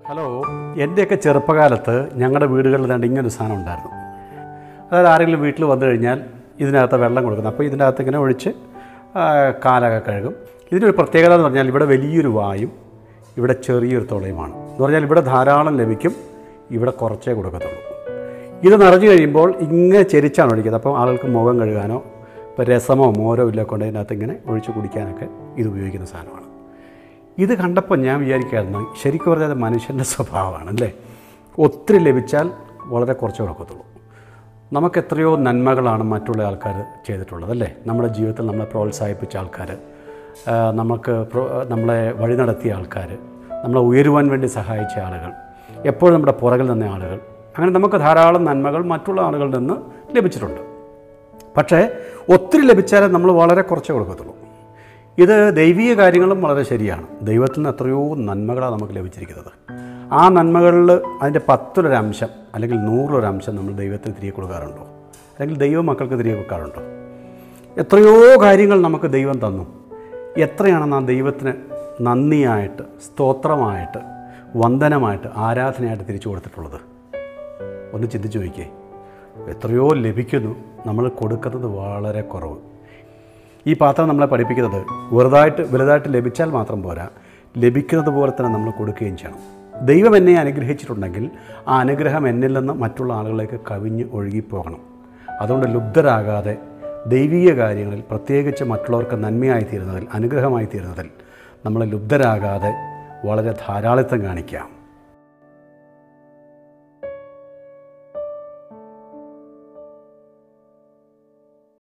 hello എൻ്റെയൊക്കെ ചെറുപ്പകാലത്ത് ഞങ്ങളുടെ വീടുകളിൽ രണ്ട് ഇങ്ങനൊരു സാധനം ഉണ്ടായിരുന്നു അതായത് ആരെങ്കിലും വീട്ടിൽ വന്നു കഴിഞ്ഞാൽ ഇതിനകത്ത് വെള്ളം കൊടുക്കുന്നത് അപ്പോൾ ഇതിൻ്റെ അകത്ത് ഇങ്ങനെ ഒഴിച്ച് ആ, കാലൊക്കെ കഴുകും ഇതിനൊരു പ്രത്യേകത എന്ന് പറഞ്ഞാൽ ഇവിടെ വലിയൊരു വായും ഇവിടെ ചെറിയൊരു തുളയുമാണ് എന്ന് പറഞ്ഞാൽ ഇവിടെ ധാരാളം ലഭിക്കും ഇവിടെ കുറച്ചേ കൊടുക്കത്തുള്ളൂ ഇത് നിറഞ്ഞു കഴിയുമ്പോൾ ഇങ്ങനെ ചെരിച്ചാണ് ഒഴിക്കുന്നത് അപ്പോൾ ആളുകൾക്ക് മുഖം കഴുകാനോ ഇപ്പോൾ രസമോ മോരോ ഇല്ല കൊണ്ട് ഇതിനകത്ത് ഇങ്ങനെ ഒഴിച്ച് കുടിക്കാനൊക്കെ ഇത് ഉപയോഗിക്കുന്ന സാധനമാണ് ഇത് കണ്ടപ്പോൾ ഞാൻ വിചാരിക്കായിരുന്നു ശരിക്കും പറഞ്ഞാൽ അത് മനുഷ്യൻ്റെ സ്വഭാവമാണ് അല്ലേ ഒത്തിരി ലഭിച്ചാൽ വളരെ കുറച്ചേ കൊടുക്കത്തുള്ളൂ നമുക്ക് എത്രയോ നന്മകളാണ് മറ്റുള്ള ആൾക്കാർ ചെയ്തിട്ടുള്ളത് അല്ലേ നമ്മുടെ ജീവിതത്തിൽ നമ്മളെ പ്രോത്സാഹിപ്പിച്ച ആൾക്കാർ ആ, നമുക്ക് പ്രോ നമ്മളെ വഴി നടത്തിയ ആൾക്കാർ നമ്മളെ ഉയരുവാൻ വേണ്ടി സഹായിച്ച ആളുകൾ എപ്പോഴും നമ്മുടെ പുറകിൽ നിന്ന ആളുകൾ അങ്ങനെ നമുക്ക് ധാരാളം നന്മകൾ മറ്റുള്ള ആളുകളിൽ നിന്ന് ലഭിച്ചിട്ടുണ്ട് പക്ഷേ ഒത്തിരി ലഭിച്ചാലേ നമ്മൾ വളരെ കുറച്ചേ കൊടുക്കത്തുള്ളൂ ഇത് ദൈവീയ കാര്യങ്ങളും വളരെ ശരിയാണ് ദൈവത്തിൽ നിന്ന് എത്രയോ നന്മകളാണ് നമുക്ക് ലഭിച്ചിരിക്കുന്നത് ആ നന്മകളിൽ അതിൻ്റെ പത്തിലൊരംശം അല്ലെങ്കിൽ നൂറിലൊരംശം നമ്മൾ ദൈവത്തിന് തിരികെ കൊടുക്കാറുണ്ടോ അല്ലെങ്കിൽ ദൈവ മക്കൾക്ക് തിരികെ കൊടുക്കാറുണ്ടോ എത്രയോ കാര്യങ്ങൾ നമുക്ക് ദൈവം തന്നു എത്രയാണ് ആ ദൈവത്തിന് നന്ദിയായിട്ട് സ്തോത്രമായിട്ട് വന്ദനമായിട്ട് ആരാധനയായിട്ട് തിരിച്ചു കൊടുത്തിട്ടുള്ളത് ഒന്ന് ചിന്തിച്ച് നോക്കിയേ എത്രയോ ലഭിക്കുന്നു നമ്മൾ കൊടുക്കുന്നത് വളരെ കുറവ് ഈ പാത്രം നമ്മളെ പഠിപ്പിക്കുന്നത് വെറുതായിട്ട് വലുതായിട്ട് ലഭിച്ചാൽ മാത്രം പോരാ ലഭിക്കുന്നത് പോലെ തന്നെ നമ്മൾ കൊടുക്കുകയും ചെയ്യണം ദൈവം എന്നെ അനുഗ്രഹിച്ചിട്ടുണ്ടെങ്കിൽ ആ അനുഗ്രഹം എന്നിൽ നിന്ന് മറ്റുള്ള ആളുകളിലേക്ക് കവിഞ്ഞ് ഒഴുകിപ്പോകണം അതുകൊണ്ട് ലുബ്ധരാകാതെ ദൈവീയ കാര്യങ്ങളിൽ പ്രത്യേകിച്ച് മറ്റുള്ളവർക്ക് നന്മയായി തീരുന്നതിൽ അനുഗ്രഹമായി തീരുന്നതിൽ നമ്മൾ ലുബ്ധരാകാതെ വളരെ ധാരാളിത്തം കാണിക്കാം